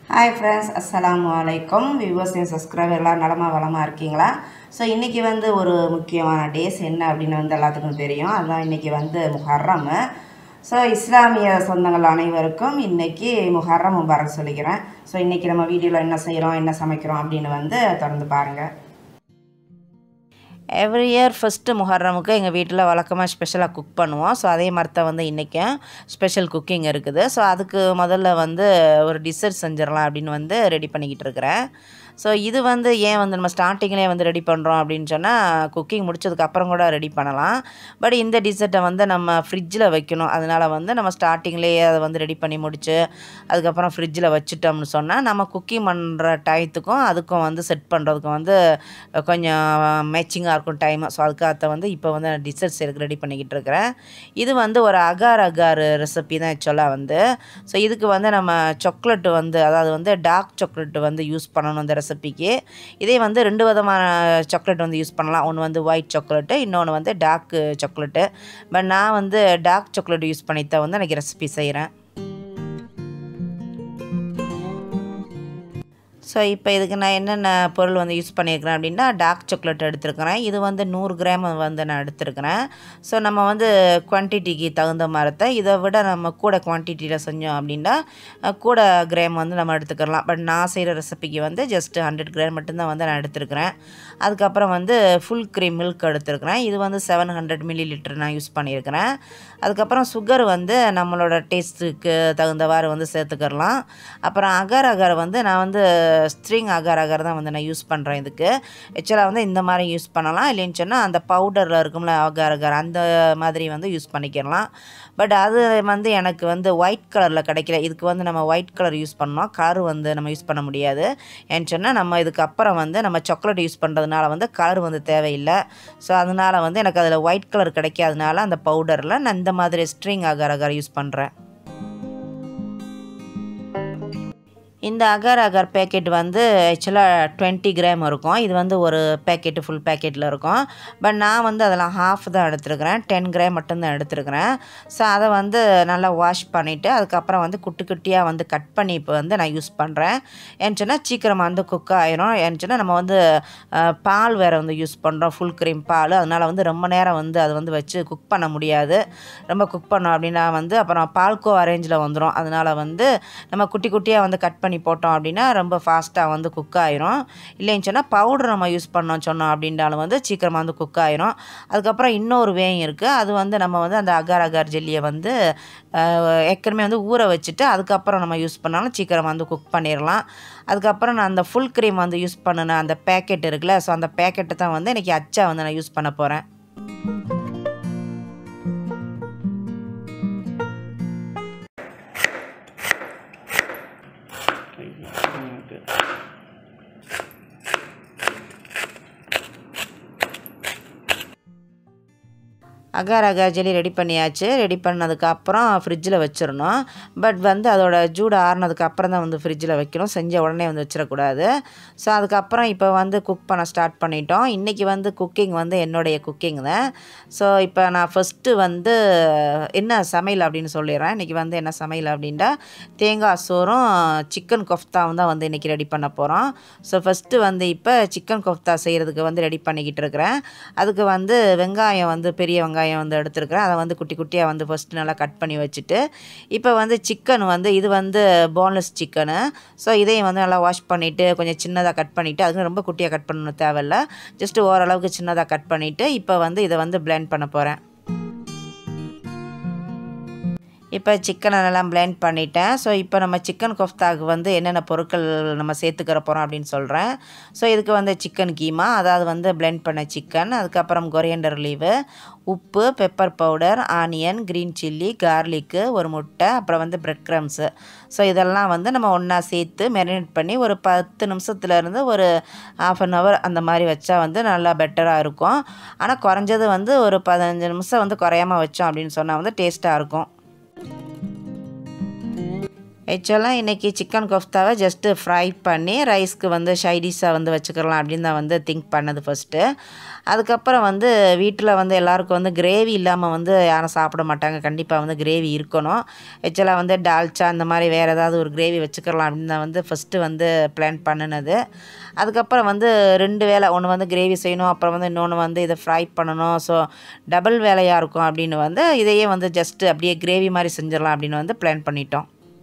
hi friends அஸ்ஸலாமு அலைக்கும் viewers and subscriber எல்லாம் நலமாக வளமாக இருக்கீங்களா ஸோ இன்றைக்கி வந்து ஒரு முக்கியமான டேஸ் என்ன அப்படின்னு வந்து எல்லாத்துக்கும் தெரியும் அதுதான் இன்றைக்கி வந்து முஹர்ரம் ஸோ இஸ்லாமிய சொந்தங்கள் அனைவருக்கும் இன்றைக்கி முஹர்ரம் முபாரக் சொல்லிக்கிறேன் ஸோ இன்றைக்கி நம்ம வீடியோவில் என்ன செய்கிறோம் என்ன சமைக்கிறோம் அப்படின்னு வந்து தொடர்ந்து பாருங்கள் எவ்ரி இயர் ஃபஸ்ட்டு முஹர்ரமுக்கு எங்கள் வீட்டில் வழக்கமாக ஸ்பெஷலாக குக் பண்ணுவோம் ஸோ அதே மாதிரி தான் வந்து இன்றைக்கும் ஸ்பெஷல் குக்கிங் இருக்குது ஸோ அதுக்கு முதல்ல வந்து ஒரு டிசர்ட் செஞ்சிடலாம் அப்படின்னு வந்து ரெடி பண்ணிக்கிட்டு இருக்கிறேன் ஸோ இது வந்து ஏன் வந்து நம்ம ஸ்டார்டிங்லேயே வந்து ரெடி பண்ணுறோம் அப்படின்னு சொன்னால் குக்கிங் முடிச்சதுக்கு அப்புறம் கூட ரெடி பண்ணலாம் பட் இந்த டிசர்ட்டை வந்து நம்ம ஃப்ரிட்ஜில் வைக்கணும் அதனால் வந்து நம்ம ஸ்டார்டிங்லேயே அதை வந்து ரெடி பண்ணி முடிச்சு அதுக்கப்புறம் ஃப்ரிட்ஜில் வச்சுட்டோம்னு சொன்னால் நம்ம குக்கிங் பண்ணுற டயத்துக்கும் அதுக்கும் வந்து செட் பண்ணுறதுக்கும் வந்து கொஞ்சம் மேட்சிங்காக இருக்கும் டைம் ஸோ அதுக்காக வந்து இப்போ வந்து டிசர்ட்ஸ் எனக்கு ரெடி பண்ணிக்கிட்டு இருக்கிறேன் இது வந்து ஒரு அகார் அகார் ரெசிபி தான் ஆக்சுவலாக வந்து ஸோ இதுக்கு வந்து நம்ம சாக்லேட் வந்து அதாவது வந்து டார்க் சாக்லேட் வந்து யூஸ் பண்ணணும் இந்த ரெசிபிக்கு இதே வந்து ரெண்டு விதமான சாக்லேட் வந்து யூஸ் பண்ணலாம் ஒன்று வந்து ஒயிட் சாக்லேட்டு இன்னொன்று வந்து டார்க் சாக்லேட்டு பட் நான் வந்து டார்க் சாக்லேட் யூஸ் பண்ணி தான் வந்து எனக்கு ரெசிபி செய்கிறேன் ஸோ இப்போ இதுக்கு நான் என்னென்ன பொருள் வந்து யூஸ் பண்ணியிருக்கிறேன் அப்படின்னா டார்க் சாக்லேட் எடுத்துருக்கிறேன் இது வந்து நூறு கிராம் வந்து நான் எடுத்துருக்கிறேன் ஸோ நம்ம வந்து குவான்டிட்டிக்கு தகுந்த மாதிரி தான் இதை விட நம்ம கூட குவான்டிட்டியில் செஞ்சோம் அப்படின்னா அஹ், கூட கிராம் வந்து நம்ம எடுத்துக்கலாம் பட் நான் செய்கிற ரெசிபிக்கு வந்து ஜஸ்ட் ஹண்ட்ரட் கிராம் மட்டும்தான் வந்து நான் எடுத்துருக்கிறேன் அதுக்கப்புறம் வந்து ஃபுல் க்ரீம் மில்க் எடுத்துருக்கிறேன் இது வந்து செவன் ஹண்ட்ரட் மில்லி லிட்டர் நான் யூஸ் பண்ணியிருக்கிறேன் அதுக்கப்புறம் சுகர் வந்து நம்மளோட டேஸ்ட்டுக்கு தகுந்தவாறு வந்து சேர்த்துக்கிறலாம் அப்புறம் அகர் அகர் வந்து நான் வந்து ஸ்ட்ரிங் அகர் அகர் தான் வந்து நான் யூஸ் பண்ணுறேன் இதுக்கு ஆக்சுவலாக வந்து இந்த மாதிரி யூஸ் பண்ணலாம் இல்லைன்னு சொன்னால் அந்த பவுடரில் இருக்கும்ல அகர் அகர் அந்த மாதிரி வந்து யூஸ் பண்ணிக்கலாம் பட் அது வந்து எனக்கு வந்து ஒயிட் கலரில் கிடைக்கல இதுக்கு வந்து நம்ம ஒயிட் கலர் யூஸ் பண்ணோம் கலர் வந்து நம்ம யூஸ் பண்ண முடியாது ஏன்னு சொன்னால் நம்ம இதுக்கு அப்புறம் வந்து நம்ம சாக்லேட் யூஸ் பண்ணுறதுனால வந்து கலர் வந்து தேவையில்லை ஸோ அதனால் வந்து எனக்கு அதில் ஒயிட் கலர் கிடைக்காதனால அந்த பவுடரில் நான் இந்த மாதிரி ஸ்ட்ரிங் அகர் அகர் யூஸ் பண்ணுறேன் இந்த அகர் அகர் பேக்கெட் வந்து ஆக்சுவலாக டுவெண்ட்டி கிராம் இருக்கும் இது வந்து ஒரு பேக்கெட்டு ஃபுல் பேக்கெட்டில் இருக்கும் பட் நான் வந்து அதெல்லாம் ஹாஃப் தான் எடுத்துருக்கிறேன் டென் கிராம் மட்டும்தான் எடுத்துருக்கிறேன் ஸோ அதை வந்து நல்லா வாஷ் பண்ணிவிட்டு அதுக்கப்புறம் வந்து குட்டி குட்டியாக வந்து கட் பண்ணி இப்போ வந்து நான் யூஸ் பண்ணுறேன் ஏன்னு சொன்னால் சீக்கிரமாக வந்து குக் ஆயிரும் ஏன்னு சொன்னால் நம்ம வந்து அஹ், பால் வேறு வந்து யூஸ் பண்ணுறோம் ஃபுல் க்ரீம் பால் அதனால் வந்து ரொம்ப நேரம் வந்து அதை வந்து வச்சு குக் பண்ண முடியாது ரொம்ப குக் பண்ணோம் அப்படின்னா வந்து அப்புறம் பால்கோ அரேஞ்சில் வந்துடும் அதனால் வந்து நம்ம குட்டி குட்டியாக வந்து கட் பண்ணி போட்டோம் அப்படின்னா ரொம்ப ஃபாஸ்ட்டாக வந்து குக் ஆயிரும் இல்லைன்னு சொன்னால் பவுடர் நம்ம யூஸ் பண்ணோம் சொன்னோம் அப்படின்றாலும் வந்து சீக்கிரமாக வந்து குக் ஆயிரும் அதுக்கப்புறம் இன்னொரு வேயும் இருக்குது அது வந்து நம்ம வந்து அந்த அகார் அகார் ஜெல்லியை வந்து அஹ், ஏற்கனவே வந்து ஊற வச்சுட்டு அதுக்கப்புறம் நம்ம யூஸ் பண்ணாலும் சீக்கிரமாக வந்து குக் பண்ணிடலாம் அதுக்கப்புறம் நான் அந்த ஃபுல் க்ரீம் வந்து யூஸ் பண்ணின அந்த பேக்கெட் இருக்குல்ல ஸோ அந்த பேக்கெட்டை தான் வந்து இன்றைக்கி அச்சா வந்து நான் யூஸ் பண்ண போகிறேன் அகார் அகார் ஜெல்லி ரெடி பண்ணியாச்சு ரெடி பண்ணதுக்கப்புறம் ஃப்ரிட்ஜில் வச்சிடணும் பட் வந்து அதோட ஜூடு ஆறுனதுக்கு அப்புறம் தான் வந்து ஃப்ரிட்ஜில் வைக்கணும் செஞ்ச உடனே வந்து வச்சிடக்கூடாது ஸோ அதுக்கப்புறம் இப்போ வந்து குக் பண்ண ஸ்டார்ட் பண்ணிட்டோம் இன்றைக்கி வந்து குக்கிங் வந்து என்னுடைய குக்கிங் தான் ஸோ இப்போ நான் ஃபஸ்ட்டு வந்து என்ன சமையல் அப்படின்னு சொல்லிடுறேன் இன்றைக்கி வந்து என்ன சமையல் அப்படின்ட்டா தேங்காய் சோறும் சிக்கன் கொஃப்தாவும் தான் வந்து இன்றைக்கி ரெடி பண்ண போகிறோம் ஸோ ஃபஸ்ட்டு வந்து இப்போ சிக்கன் கொஃப்தா செய்கிறதுக்கு வந்து ரெடி பண்ணிக்கிட்டு இருக்கிறேன் அதுக்கு வந்து வெங்காயம் வந்து பெரிய வெங்காயம் வந்து எடுத்துருக்கிறேன் அதை வந்து குட்டி குட்டியாக வந்து ஃபஸ்ட்டு நல்லா கட் பண்ணி வச்சுட்டு இப்போ வந்து சிக்கன் வந்து இது வந்து போன்லெஸ் சிக்கனு ஸோ இதையும் வந்து நல்லா வாஷ் பண்ணிவிட்டு கொஞ்சம் சின்னதாக கட் பண்ணிவிட்டு அதுக்கு ரொம்ப குட்டியாக கட் பண்ணணும் தேவையில்ல ஜஸ்ட்டு ஓரளவுக்கு சின்னதாக கட் பண்ணிவிட்டு இப்போ வந்து இதை வந்து பிளெண்ட் பண்ண போகிறேன் இப்போ சிக்கனை நல்லா பிளெண்ட் பண்ணிட்டேன் ஸோ இப்போ நம்ம சிக்கன் கொஃப்தாக்கு வந்து என்னென்ன பொருட்கள் நம்ம சேர்த்துக்கிற போகிறோம் அப்படின்னு சொல்கிறேன் ஸோ இதுக்கு வந்து சிக்கன் கீமா அதாவது வந்து பிளெண்ட் பண்ண சிக்கன் அதுக்கப்புறம் கொரியண்டர் லீவு உப்பு pepper powder onion green chilli garlic ஒரு முட்டை அப்புறம் வந்து பிரெட் க்ரம்ஸு ஸோ இதெல்லாம் வந்து நம்ம ஒன்றா சேர்த்து மேரினேட் பண்ணி ஒரு பத்து நிமிஷத்துலேருந்து ஒரு ஆஃப் அன் ஹவர் அந்த மாதிரி வச்சா வந்து நல்லா பெட்டராக இருக்கும் ஆனால் குறைஞ்சது வந்து ஒரு பதினஞ்சு நிமிஷம் வந்து குறையாமல் வச்சோம் அப்படின்னு சொன்னால் வந்து டேஸ்ட்டாக இருக்கும் ஆக்சுவலாக இன்றைக்கி சிக்கன் கொஃப்தாவை ஜஸ்ட்டு ஃப்ரை பண்ணி ரைஸ்க்கு வந்து ஷைடிஷாக வந்து வச்சுக்கலாம் அப்படின்னு தான் வந்து திங்க் பண்ணது ஃபஸ்ட்டு அதுக்கப்புறம் வந்து வீட்டில் வந்து எல்லாருக்கும் வந்து கிரேவி இல்லாமல் வந்து யாரும் சாப்பிட மாட்டாங்க கண்டிப்பாக வந்து கிரேவி இருக்கணும் ஆக்சுவலாக வந்து டால்ச்சா அந்த மாதிரி வேறு ஏதாவது ஒரு கிரேவி வச்சுக்கலாம் அப்படின்னு தான் வந்து ஃபஸ்ட்டு வந்து பிளான் பண்ணினது அதுக்கப்புறம் வந்து ரெண்டு வேலை ஒன்று வந்து கிரேவி செய்யணும் அப்புறம் வந்து இன்னொன்று வந்து இதை ஃப்ரை பண்ணணும் ஸோ டபுள் வேலையாக இருக்கும் அப்படின்னு வந்து இதையே வந்து ஜஸ்ட்டு அப்படியே கிரேவி மாதிரி செஞ்சிடலாம் அப்படின்னு வந்து பிளான் பண்ணிட்டோம்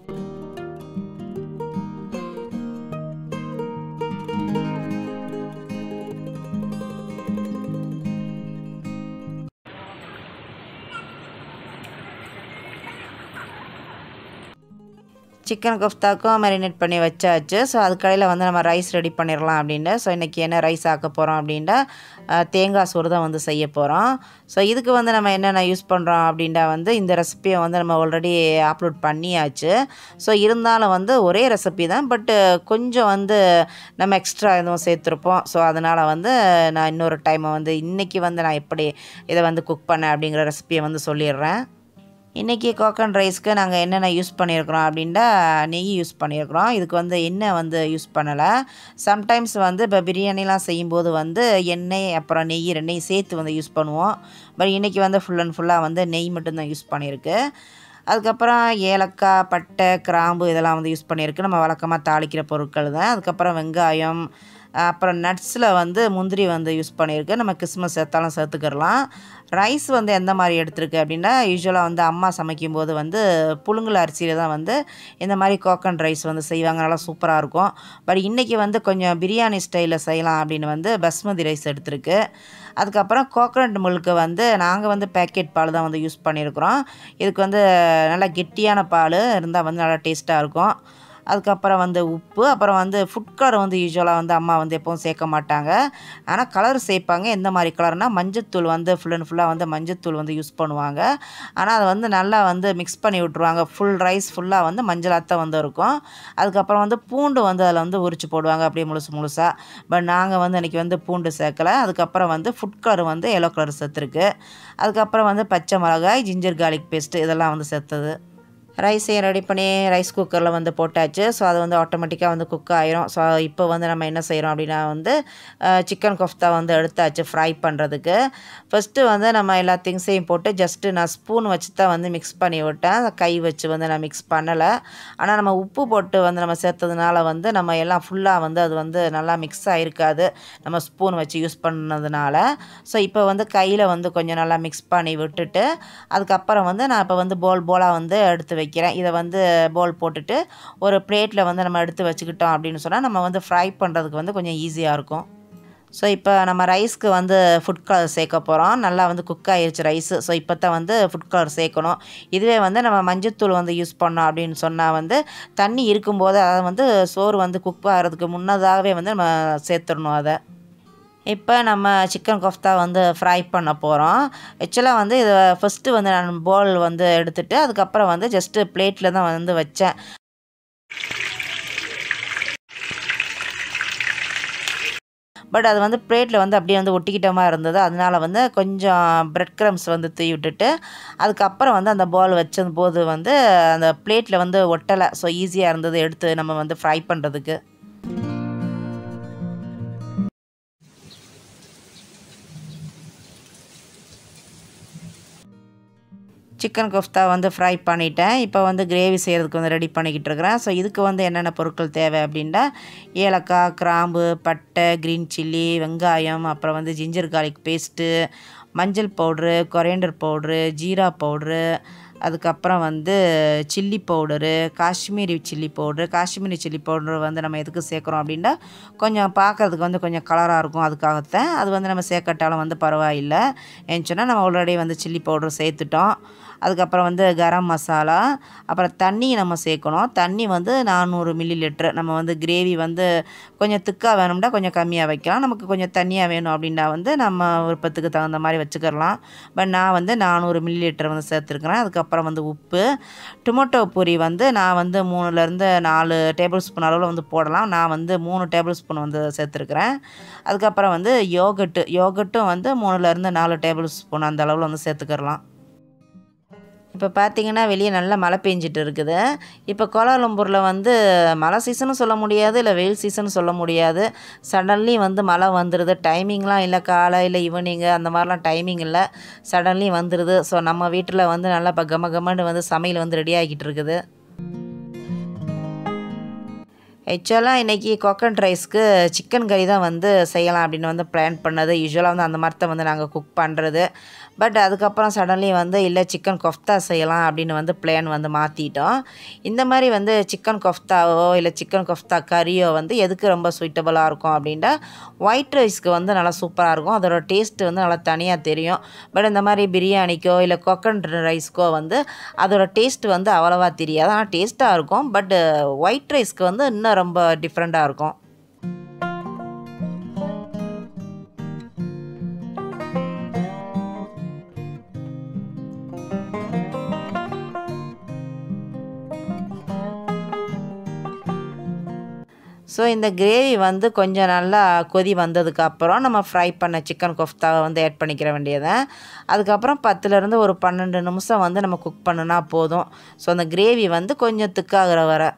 சிக்கன் கொஃப்தாக்கும் மேரினேட் பண்ணி வச்சாச்சு ஸோ அதுக்கடையில் வந்து நம்ம ரைஸ் ரெடி பண்ணிடலாம் அப்படின்ட்டு ஸோ இன்றைக்கி என்ன ரைஸ் ஆக்க போகிறோம் அப்படின்ட்டு அஹ், தேங்காய் சோறு தான் வந்து செய்ய போகிறோம் ஸோ இதுக்கு வந்து நம்ம என்னென்ன யூஸ் பண்ணுறோம் அப்படின்ட்டா வந்து இந்த ரெசிப்பியை வந்து நம்ம ஆல்ரெடி அப்லோட் பண்ணியாச்சு ஸோ இருந்தாலும் வந்து ஒரே ரெசிபி தான் பட்டு கொஞ்சம் வந்து நம்ம எக்ஸ்ட்ரா எதுவும் சேர்த்துருப்போம் ஸோ அதனால் வந்து நான் இன்னொரு டைமை வந்து இன்றைக்கி வந்து நான் எப்படி இதை வந்து குக் பண்ணேன் அப்படிங்கிற ரெசிபியை வந்து சொல்லிடுறேன் இன்றைக்கி கோக்கன் ரைஸ்க்கு நாங்கள் என்னென்ன யூஸ் பண்ணியிருக்கிறோம் அப்படின்ட்டா நெய் யூஸ் பண்ணியிருக்கிறோம் இதுக்கு வந்து எண்ணெய் வந்து யூஸ் பண்ணலை சம்டைம்ஸ் வந்து இப்போ பிரியாணிலாம் செய்யும்போது வந்து எண்ணெய் அப்புறம் நெய் ரெண்டையும் சேர்த்து வந்து யூஸ் பண்ணுவோம் பட் இன்றைக்கி வந்து ஃபுல் அண்ட் ஃபுல்லாக வந்து நெய் மட்டும்தான் யூஸ் பண்ணியிருக்கு அதுக்கப்புறம் ஏலக்காய் பட்டை கிராம்பு இதெல்லாம் வந்து யூஸ் பண்ணியிருக்கு நம்ம வழக்கமாக தாளிக்கிற பொருட்கள் தான் அதுக்கப்புறம் வெங்காயம் அப்புறம் நட்ஸில் வந்து முந்திரி வந்து யூஸ் பண்ணியிருக்கு நம்ம கிறிஸ்மஸ் சேர்த்தாலும் சேர்த்துக்கிடலாம் ரைஸ் வந்து எந்த மாதிரி எடுத்திருக்கு அப்படின்னா யூஸ்வலாக வந்து அம்மா சமைக்கும்போது வந்து புழுங்கல் அரிசியில் தான் வந்து இந்த மாதிரி கோக்கன் ரைஸ் வந்து செய்வாங்க நல்லா சூப்பராக இருக்கும் பட் இன்றைக்கி வந்து கொஞ்சம் பிரியாணி ஸ்டைலில் செய்யலாம் அப்படின்னு வந்து பஸ்மதி ரைஸ் எடுத்திருக்கு அதுக்கப்புறம் கோகனட் மில்க்கு வந்து நாங்கள் வந்து பேக்கெட் பால் தான் வந்து யூஸ் பண்ணியிருக்கிறோம் இதுக்கு வந்து நல்லா கெட்டியான பால் இருந்தால் வந்து நல்லா டேஸ்ட்டாக இருக்கும் அதுக்கப்புறம் வந்து உப்பு அப்புறம் வந்து ஃபுட் கலர் வந்து யூஸ்வலாக வந்து அம்மா வந்து எப்பவும் சேர்க்க மாட்டாங்க ஆனால் கலர் சேர்ப்பாங்க எந்த மாதிரி கலர்னால் மஞ்சத்தூள் வந்து ஃபுல் அண்ட் ஃபுல்லாக வந்து மஞ்சத்தூள் வந்து யூஸ் பண்ணுவாங்க ஆனால் அதை வந்து நல்லா வந்து மிக்ஸ் பண்ணி விட்ருவாங்க ஃபுல் ரைஸ் ஃபுல்லாக வந்து மஞ்சளாக தான் வந்து இருக்கும் அதுக்கப்புறம் வந்து பூண்டு வந்து அதில் வந்து உரிச்சு போடுவாங்க அப்படியே முழுசு முழுசாக பட் நாங்கள் வந்து இன்றைக்கி வந்து பூண்டு சேர்க்கலை அதுக்கப்புறம் வந்து ஃபுட் கலர் வந்து எல்லோ கலர் சேர்த்துருக்கு அதுக்கப்புறம் வந்து பச்சை மிளகாய் ஜிஞ்சர் கார்லிக் பேஸ்ட்டு இதெல்லாம் வந்து சேர்த்தது ரைஸையும் ரெடி பண்ணி ரைஸ் குக்கரில் வந்து போட்டாச்சு ஸோ அது வந்து ஆட்டோமேட்டிக்காக வந்து குக் ஆயிரும் ஸோ இப்போ வந்து நம்ம என்ன செய்கிறோம் அப்படின்னா வந்து சிக்கன் கொஃப்தா வந்து எடுத்தாச்சு ஃப்ரை பண்ணுறதுக்கு ஃபஸ்ட்டு வந்து நம்ம எல்லா திங்ஸையும் போட்டு ஜஸ்ட்டு நான் ஸ்பூன் வச்சு தான் வந்து மிக்ஸ் பண்ணி விட்டேன் கை வச்சு வந்து நான் மிக்ஸ் பண்ணலை ஆனால் நம்ம உப்பு போட்டு வந்து நம்ம சேர்த்ததுனால வந்து நம்ம எல்லாம் ஃபுல்லாக வந்து அது வந்து நல்லா மிக்ஸ் ஆகிருக்காது நம்ம ஸ்பூன் வச்சு யூஸ் பண்ணதுனால ஸோ இப்போ வந்து கையில் வந்து கொஞ்சம் நல்லா மிக்ஸ் பண்ணி விட்டுட்டு அதுக்கப்புறம் வந்து நான் இப்போ வந்து போல் போலாக வந்து எடுத்து வைக்கிறேன் இதை வந்து போல் போட்டுட்டு ஒரு பிளேட்டில் வந்து நம்ம எடுத்து வச்சுக்கிட்டோம் அப்படின்னு சொன்னால் நம்ம வந்து ஃப்ரை பண்ணுறதுக்கு வந்து கொஞ்சம் ஈஸியாக இருக்கும் ஸோ இப்போ நம்ம ரைஸ்க்கு வந்து ஃபுட் கலர் சேர்க்க போகிறோம் நல்லா வந்து குக் ஆயிருச்சு ரைஸு ஸோ இப்போ தான் வந்து ஃபுட் கலர் சேர்க்கணும் இதுவே வந்து நம்ம மஞ்சத்தூள் வந்து யூஸ் பண்ணோம் அப்படின்னு சொன்னால் வந்து தண்ணி இருக்கும்போது அதை வந்து சோறு வந்து குக் ஆகிறதுக்கு முன்னதாகவே வந்து நம்ம சேர்த்துடணும் அதை இப்போ நம்ம சிக்கன் கொஃப்தா வந்து ஃப்ரை பண்ண போகிறோம் ஆக்சுவலாக வந்து இதை ஃபஸ்ட்டு வந்து நான் போல் வந்து எடுத்துட்டு அதுக்கப்புறம் வந்து ஜஸ்ட்டு பிளேட்டில் தான் வந்து வச்சேன் பட் அது வந்து பிளேட்டில் வந்து அப்படியே வந்து ஒட்டிக்கிட்ட மாதிரி இருந்தது அதனால வந்து கொஞ்சம் பிரெட் க்ரம்ஸ் வந்து தூவி விட்டுட்டு அதுக்கப்புறம் வந்து அந்த பால் வச்ச போது வந்து அந்த பிளேட்டில் வந்து ஒட்டலை ஸோ ஈஸியாக இருந்தது எடுத்து நம்ம வந்து ஃப்ரை பண்ணுறதுக்கு சிக்கன் கொஃப்தா வந்து ஃப்ரை பண்ணிட்டேன் இப்போ வந்து கிரேவி செய்கிறதுக்கு வந்து ரெடி பண்ணிக்கிட்டு இருக்கிறேன் ஸோ இதுக்கு வந்து என்னென்ன பொருட்கள் தேவை அப்படின்னா ஏலக்காய் கிராம்பு பட்டை க்ரீன் சில்லி வெங்காயம் அப்புறம் வந்து ஜிஞ்சர் கார்லிக் பேஸ்ட்டு மஞ்சள் பவுட்ரு கொரியண்டர் பவுட்ரு ஜீரா பவுட்ரு அதுக்கப்புறம் வந்து chilli powder Kashmiri chilli powder Kashmiri chilli powder வந்து நம்ம எதுக்கு சேர்க்குறோம் அப்படின்னா கொஞ்சம் பார்க்கறதுக்கு வந்து கொஞ்சம் கலராக இருக்கும் அதுக்காகத்தான் அது வந்து நம்ம சேர்க்கட்டாலும் வந்து பரவாயில்லை ஏன்னு சொன்னால் நம்ம ஆல்ரெடி வந்து சில்லி பவுட்ரு சேர்த்துட்டோம் அதுக்கப்புறம் வந்து கரம் மசாலா அப்புறம் தண்ணி நம்ம சேர்க்கணும் தண்ணி வந்து நானூறு மில்லி லிட்ரு நம்ம வந்து கிரேவி வந்து கொஞ்சம் திக்காக வேணும்னா கொஞ்சம் கம்மியாக வைக்கலாம் நமக்கு கொஞ்சம் தண்ணியாக வேணும் அப்படின்னா வந்து நம்ம விருப்பத்துக்கு தகுந்த மாதிரி வச்சுக்கிறலாம் பட் நான் வந்து நானூறு மில்லி லிட்டர் வந்து சேர்த்துருக்குறேன் அதுக்கப்புறம் வந்து உப்பு டொமேட்டோ பூரி வந்து நான் வந்து மூணுலேருந்து நாலு டேபிள் ஸ்பூன் அளவில் வந்து போடலாம் நான் வந்து மூணு டேபிள் ஸ்பூன் வந்து சேர்த்துருக்குறேன் அதுக்கப்புறம் வந்து யோகட்டு யோகட்டும் வந்து மூணுலேருந்து நாலு டேபிள் ஸ்பூன் அந்த அளவில் வந்து சேர்த்துக்கிறலாம் இப்போ பார்த்தீங்கன்னா வெளியே நல்லா மழை பெஞ்சிட்டு இருக்குது இப்போ கோலாலம்பூரில் வந்து மழை சீசனும் சொல்ல முடியாது இல்லை வெயில் சீசனும் சொல்ல முடியாது சடன்லி வந்து மழை வந்துடுது டைமிங்லாம் இல்லை காலை இல்லை ஈவினிங்கு அந்த மாதிரிலாம் டைமிங் இல்லை சடன்லி வந்துடுது ஸோ நம்ம வீட்டில் வந்து நல்லா இப்போ கம கமன்னு வந்து சமையல் வந்து ரெடி ஆகிட்டு இருக்குது ஆக்சுவலாக இன்றைக்கி கொக்கன் ரைஸ்க்கு சிக்கன் கறி தான் வந்து செய்யலாம் அப்படின்னு வந்து பிளான் பண்ணது யூஸ்வலாக வந்து அந்த மாதிரி தான் வந்து நாங்கள் குக் பண்ணுறது பட் அதுக்கப்புறம் சடன்லி வந்து இல்லை சிக்கன் கொஃப்தா செய்யலாம் அப்படின்னு வந்து பிளான் வந்து மாற்றிட்டோம் இந்த மாதிரி வந்து சிக்கன் கொஃப்தாவோ இல்லை சிக்கன் கொஃப்தா கறியோ வந்து எதுக்கு ரொம்ப சூட்டபுளாக இருக்கும் அப்படின்ட்டா ஒயிட் ரைஸ்க்கு வந்து நல்லா சூப்பராக இருக்கும் அதோட டேஸ்ட்டு வந்து நல்லா தனியாக தெரியும் பட் இந்த மாதிரி பிரியாணிக்கோ இல்லை கொக்கன் ரைஸ்க்கோ வந்து அதோட டேஸ்ட் வந்து அவ்வளோவா தெரியாது ஆனால் டேஸ்ட்டாக இருக்கும் பட் ஒயிட் ரைஸ்க்கு வந்து இன்னும் ரொம்ப டிஃப்ரெண்ட்டாக இருக்கும் ஸோ இந்த கிரேவி வந்து கொஞ்சம் நல்லா கொதி வந்ததுக்கப்புறம் நம்ம ஃப்ரை பண்ண சிக்கன் கொஃப்தாவை வந்து ஆட் பண்ணிக்கிற வேண்டியதை அதுக்கப்புறம் பத்துலேருந்து ஒரு பன்னெண்டு நிமிஷம் வந்து நம்ம குக் பண்ணுனா போதும் ஸோ அந்த கிரேவி வந்து கொஞ்சம் திக்காகிற வரை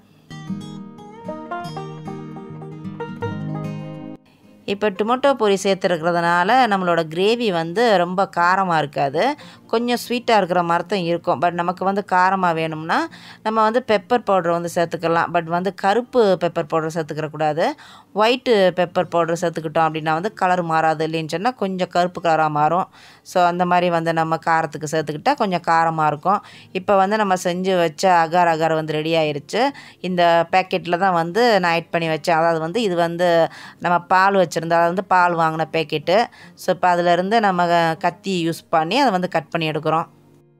இப்போ டொமேட்டோ பொரி சேர்த்துருக்கிறதுனால நம்மளோட கிரேவி வந்து ரொம்ப காரமாக இருக்காது கொஞ்சம் ஸ்வீட்டாக இருக்கிற மாதிரி தான் இருக்கும் பட் நமக்கு வந்து காரமாக வேணும்னா நம்ம வந்து பெப்பர் பவுடர் வந்து சேர்த்துக்கலாம் பட் வந்து கருப்பு பெப்பர் பவுடர் சேர்த்துக்கிறக்கூடாது ஒயிட்டு பெப்பர் பவுடர் சேர்த்துக்கிட்டோம் அப்படின்னா வந்து கலர் மாறாது இல்லைன்னு சொன்னால் கொஞ்சம் கருப்பு கலராக மாறும் ஸோ அந்த மாதிரி வந்து நம்ம காரத்துக்கு சேர்த்துக்கிட்டால் கொஞ்சம் காரமாக இருக்கும் இப்போ வந்து நம்ம செஞ்சு வச்ச அகார் அகார் வந்து ரெடி ஆயிருச்சு இந்த பேக்கெட்டில் தான் வந்து நான் ஆட் பண்ணி வச்சேன் அதாவது வந்து இது வந்து நம்ம பால் வச்சுருந்தா அதாவது வந்து பால் வாங்கின பேக்கெட்டு ஸோ இப்போ அதிலேருந்து நம்ம கத்தி யூஸ் பண்ணி அதை வந்து கட் பண்ணி எடுக்கிறோம்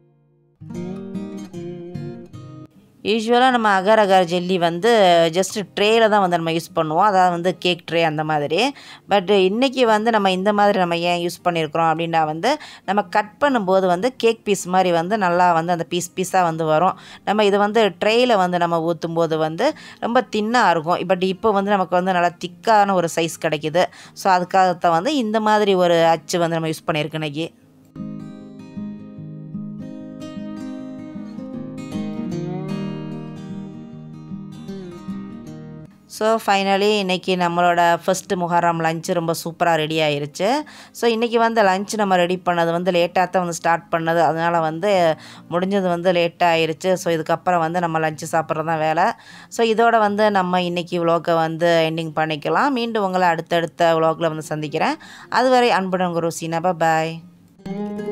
யூஸ்வலாக நம்ம அகர் அகர் ஜெல்லி வந்து ஜஸ்ட் ட்ரேயில் தான் வந்து நம்ம யூஸ் பண்ணுவோம் அதாவது வந்து கேக் ட்ரே அந்த மாதிரி பட் இன்றைக்கி வந்து நம்ம இந்த மாதிரி நம்ம ஏன் யூஸ் பண்ணியிருக்கிறோம் அப்படின்னா வந்து நம்ம கட் பண்ணும்போது வந்து கேக் பீஸ் மாதிரி வந்து நல்லா வந்து அந்த பீஸ் பீஸாக வந்து வரும் நம்ம இது வந்து ட்ரேயில் வந்து நம்ம ஊற்றும் போது வந்து ரொம்ப தின்னாக இருக்கும் பட் இப்போ வந்து நமக்கு வந்து நல்லா திக்கான ஒரு சைஸ் கிடைக்கிது ஸோ அதுக்காகத்தான் வந்து இந்த மாதிரி ஒரு அச்சு வந்து நம்ம யூஸ் பண்ணியிருக்கோம் இன்றைக்கி ஸோ ஃபைனலி இன்றைக்கி நம்மளோட ஃபஸ்ட்டு முஹரம் லஞ்சு ரொம்ப சூப்பராக ரெடி ஆயிருச்சு ஸோ இன்றைக்கி வந்து லஞ்ச் நம்ம ரெடி பண்ணது வந்து லேட்டாக தான் வந்து ஸ்டார்ட் பண்ணது அதனால் வந்து முடிஞ்சது வந்து லேட்டாக ஆயிருச்சு ஸோ இதுக்கப்புறம் வந்து நம்ம லஞ்சு சாப்பிட்றது தான் வேலை ஸோ இதோட வந்து நம்ம இன்றைக்கி விலாகை வந்து எண்டிங் பண்ணிக்கலாம் மீண்டும் உங்களை அடுத்தடுத்த விலாகில் வந்து சந்திக்கிறேன் அதுவரை அன்புடன் குரு சீனா பாய்